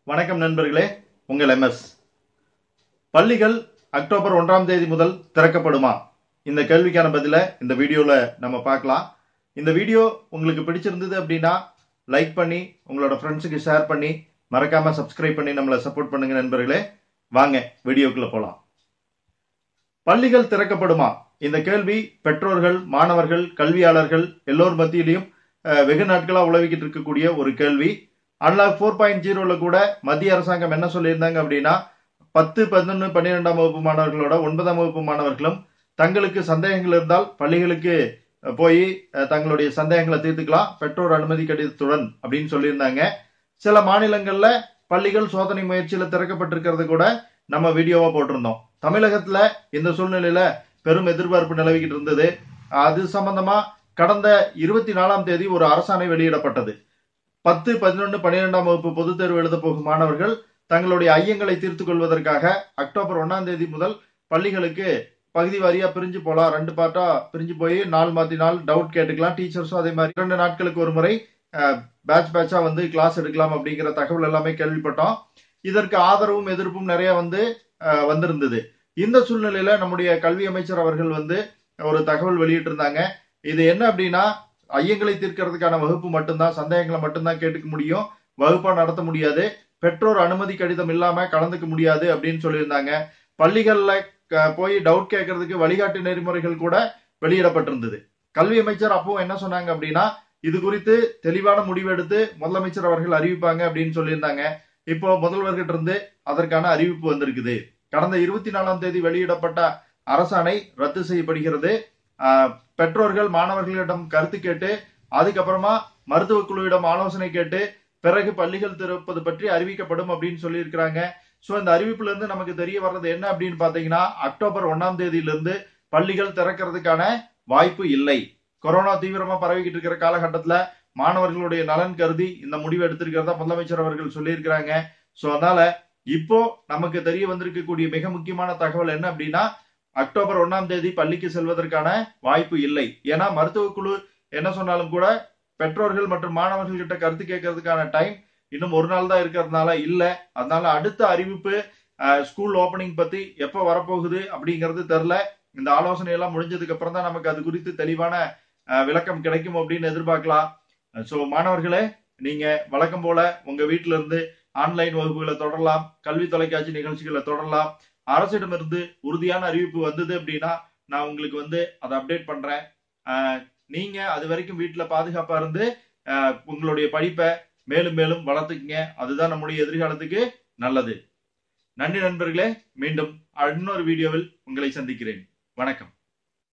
வணக்கம் நண்பர்களே உங்கள் எம்எஸ் பள்ளிகள் அக்டோபர் ஒன்றாம் தேதி முதல் திறக்கப்படுமா இந்த கேள்விக்கான பதில இந்த வீடியோல நம்ம பார்க்கலாம் இந்த வீடியோ உங்களுக்கு பிடிச்சிருந்தது அப்படின்னா லைக் பண்ணி உங்களோட ஃப்ரெண்ட்ஸுக்கு ஷேர் பண்ணி மறக்காம சப்ஸ்கிரைப் பண்ணி நம்மளை சப்போர்ட் பண்ணுங்க நண்பர்களே வாங்க வீடியோக்குள்ள போலாம் பள்ளிகள் திறக்கப்படுமா இந்த கேள்வி பெற்றோர்கள் மாணவர்கள் கல்வியாளர்கள் எல்லோர் மத்தியிலையும் அஹ், வெகு நாட்களா உழவிக்கிட்டு இருக்கக்கூடிய ஒரு கேள்வி அன்லாக் ஃபோர் பாயிண்ட் ஜீரோல கூட மத்திய அரசாங்கம் என்ன சொல்லியிருந்தாங்க அப்படின்னா பத்து பதினொன்று பன்னிரெண்டாம் வகுப்பு மாணவர்களோட ஒன்பதாம் வகுப்பு மாணவர்களும் தங்களுக்கு சந்தேகங்கள் இருந்தால் பள்ளிகளுக்கு அஹ், போய் அஹ், தங்களுடைய சந்தேகங்களை தீர்த்துக்கலாம் பெற்றோர் அனுமதி கடிதத்துடன் அப்படின்னு சொல்லியிருந்தாங்க சில மாநிலங்கள்ல பள்ளிகள் சோதனை முயற்சியில திறக்கப்பட்டிருக்கிறது கூட நம்ம வீடியோவா போட்டிருந்தோம் தமிழகத்துல இந்த சூழ்நிலையில பெரும் எதிர்பார்ப்பு நிலவிக்கிட்டு இருந்தது அது சம்பந்தமா கடந்த இருபத்தி நாலாம் தேதி ஒரு அரசாணை வெளியிடப்பட்டது பத்து பதினொன்று பன்னிரெண்டாம் வகுப்பு பொதுத் தேர்வு எழுத போகும் மாணவர்கள் தங்களுடைய ஐயங்களை தீர்த்துக் கொள்வதற்காக அக்டோபர் ஒன்னாம் தேதி முதல் பள்ளிகளுக்கு பகுதி வாரியா பிரிஞ்சு போலாம் ரெண்டு பார்ட்டா பிரிஞ்சு போய் நாள் மாத்தி நாள் டவுட் கேட்டுக்கலாம் டீச்சர்ஸும் அதே மாதிரி இரண்டு நாட்களுக்கு ஒரு முறை பேட்ச் பேட்சா வந்து கிளாஸ் எடுக்கலாம் அப்படிங்கிற தகவல் எல்லாமே கேள்விப்பட்டோம் இதற்கு ஆதரவும் எதிர்ப்பும் நிறைய வந்து அஹ், வந்திருந்தது இந்த சூழ்நிலையில நம்முடைய கல்வி அமைச்சர் அவர்கள் வந்து ஒரு தகவல் வெளியிட்டிருந்தாங்க இது என்ன அப்படின்னா ஐயங்களை தீர்க்கறதுக்கான வகுப்பு மட்டும்தான் சந்தேகங்களை மட்டும்தான் கேட்டுக்க முடியும் வகுப்பா நடத்த முடியாது பெற்றோர் அனுமதி கடிதம் இல்லாம கலந்துக்க முடியாது அப்படின்னு சொல்லியிருந்தாங்க பள்ளிகள்ல க- போய் டவுட் கேட்கறதுக்கு வழிகாட்டு நெறிமுறைகள் கூட வெளியிடப்பட்டிருந்தது கல்வி அமைச்சர் அப்போ என்ன சொன்னாங்க அப்படின்னா இது குறித்து தெளிவான முடிவெடுத்து முதலமைச்சர் அவர்கள் அறிவிப்பாங்க அப்படின்னு சொல்லியிருந்தாங்க இப்போ முதல்வர்கிட்ட இருந்து அதற்கான அறிவிப்பு வந்திருக்குது கடந்த இருபத்தி நாலாம் தேதி வெளியிடப்பட்ட அரசாணை ரத்து செய்யப்படுகிறது ஆஹ், பெற்றோர்கள் மாணவர்களிடம் கருத்து கேட்டு அதுக்கப்புறமா மருத்துவ குழுவிடம் ஆலோசனை கேட்டு பிறகு பள்ளிகள் திறப்பது பற்றி அறிவிக்கப்படும் அப்படின்னு சொல்லியிருக்கிறாங்க சோ இந்த அறிவிப்புல இருந்து நமக்கு தெரிய வர்றது என்ன அப்படின்னு பாத்தீங்கன்னா அக்டோபர் ஒன்னாம் தேதியிலிருந்து பள்ளிகள் திறக்கிறதுக்கான வாய்ப்பு இல்லை கொரோனா தீவிரமா பரவிக்கிட்டு இருக்கிற காலகட்டத்துல மாணவர்களுடைய நலன் கருதி இந்த முடிவு எடுத்திருக்கிறதா முதலமைச்சர் அவர்கள் சொல்லியிருக்கிறாங்க சோ அதனால இப்போ நமக்கு தெரிய வந்திருக்கக்கூடிய மிக முக்கியமான தகவல் என்ன அப்படின்னா அக்டோபர் ஒன்னாம் தேதி பள்ளிக்கு செல்வதற்கான வாய்ப்பு இல்லை ஏன்னா மருத்துவ குழு என்ன சொன்னாலும் கூட பெற்றோர்கள் மற்றும் மாணவர்கள் கிட்ட கருத்து கேட்கறதுக்கான டைம் இன்னும் ஒரு நாள் தான் இருக்கிறதுனால இல்ல அதனால அடுத்த அறிவிப்பு ஸ்கூல் ஓபனிங் பத்தி எப்ப வரப்போகுது அப்படிங்கிறது தெரில இந்த ஆலோசனை எல்லாம் முடிஞ்சதுக்கு அப்புறம் தான் நமக்கு அது குறித்து தெளிவான அஹ், விளக்கம் கிடைக்கும் அப்படின்னு எதிர்பார்க்கலாம் சோ மாணவர்களே நீங்க வழக்கம் போல உங்க வீட்டில இருந்து ஆன்லைன் வகுப்புகளை தொடரலாம் கல்வி தொலைக்காட்சி நிகழ்ச்சிகளை தொடரலாம் அரசிடமிருந்து உறுதியான அறிவிப்பு வந்தது அப்படின்னா நான் உங்களுக்கு வந்து அதை அப்டேட் பண்றேன் அஹ், நீங்க அது வரைக்கும் வீட்டுல பாதுகாப்பா இருந்து அஹ், உங்களுடைய படிப்பை மேலும் மேலும் வளர்த்துக்குங்க அதுதான் நம்முடைய எதிர்காலத்துக்கு நல்லது நன்றி நண்பர்களே மீண்டும் இன்னொரு வீடியோவில் உங்களை சந்திக்கிறேன் வணக்கம்